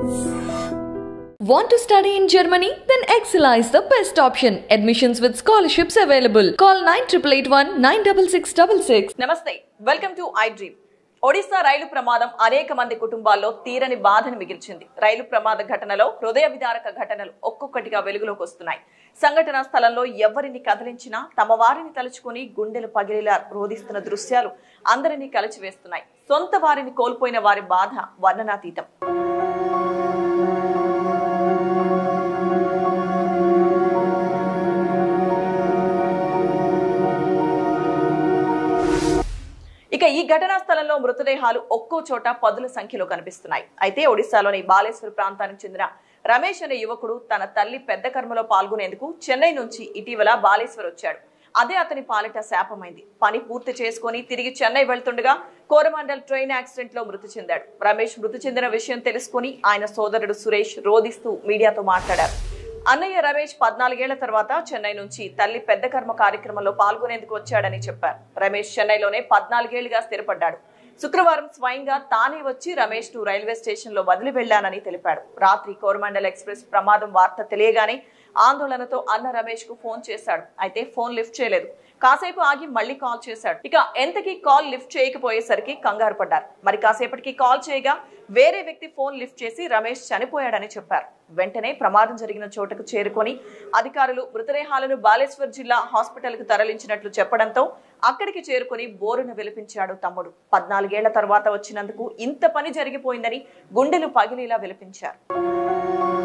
Want to study in Germany? Then Excella is the best option. Admissions with scholarships available. Call 9881 96666. నమస్తే welcome to I dream Odisha రైలు ప్రమాదం అనేక మంది కుటుంబాల్లో తీరని బాధను మిగిల్చింది రైలు ప్రమాద ఘటనలో హృదయ విదారక ఘటనలు ఒక్కొక్కటిగా వెలుగులోకి వస్తున్నాయి సంఘటనా స్థలంలో ఎవరిని కదిలించినా తమ వారిని తలుచుకుని గుండెలు పగిలేలా రోధిస్తున్న దృశ్యాలు అందరినీ కలిచివేస్తున్నాయి సొంత వారిని కోల్పోయిన వారి బాధ వర్ణనాతీతం ఇక ఈ ఘటనా స్థలంలో మృతదేహాలు ఒక్కో చోట పదుల సంఖ్యలో కనిపిస్తున్నాయి అయితే ఒడిశాలోని బాలేశ్వర్ ప్రాంతానికి చెందిన రమేష్ అనే యువకుడు తన తల్లి పెద్ద కర్మలో పాల్గొనేందుకు చెన్నై నుంచి ఇటీవల బాలేశ్వర్ వచ్చాడు అదే అతని పాలిట శాపమైంది పని పూర్తి చేసుకుని తిరిగి చెన్నై వెళ్తుండగా కోరమండల్ ట్రైన్ యాక్సిడెంట్ లో మృతి చెందాడు రమేష్ మృతి చెందిన విషయం తెలుసుకుని ఆయన సోదరుడు సురేష్ రోధిస్తూ మీడియాతో మాట్లాడారు అన్నయ్య రమేష్ పద్నాలుగేళ్ల తర్వాత చెన్నై నుంచి తల్లి పెద్ద కర్మ కార్యక్రమంలో పాల్గొనేందుకు వచ్చాడని చెప్పారు రమేష్ చెన్నైలోనే పద్నాలుగేళ్లుగా స్థిరపడ్డాడు శుక్రవారం స్వయంగా తానే వచ్చి రమేష్ ను రైల్వే స్టేషన్ లో వదిలి వెళ్లానని తెలిపాడు రాత్రి కోరమండల్ ఎక్స్ప్రెస్ ప్రమాదం వార్త తెలియగానే ఆందోళనతో అన్న రమేష్ కు ఫోన్ చేశాడు అయితే ఫోన్ లిఫ్ట్ చేయలేదు కాసేపు ఆగి మళ్ళీ కాల్ చేశాడు ఇక ఎంతకీ కాల్ లిఫ్ట్ చేయకపోయేసరికి కంగారు పడ్డారు మరి కాసేపటికి కాల్ చేయగా వేరే వ్యక్తి ఫోన్ లిఫ్ట్ చేసి రమేష్ చనిపోయాడని చెప్పారు వెంటనే ప్రమాదం జరిగిన చోటకు చేరుకొని అధికారులు మృతదేహాలను బాలేశ్వర్ జిల్లా హాస్పిటల్ కు తరలించినట్లు చెప్పడంతో అక్కడికి చేరుకొని బోరున విలిపించాడు తమ్ముడు పద్నాలుగేళ్ల తర్వాత వచ్చినందుకు ఇంత పని జరిగిపోయిందని గుండెలు పగిలేలా విలిపించారు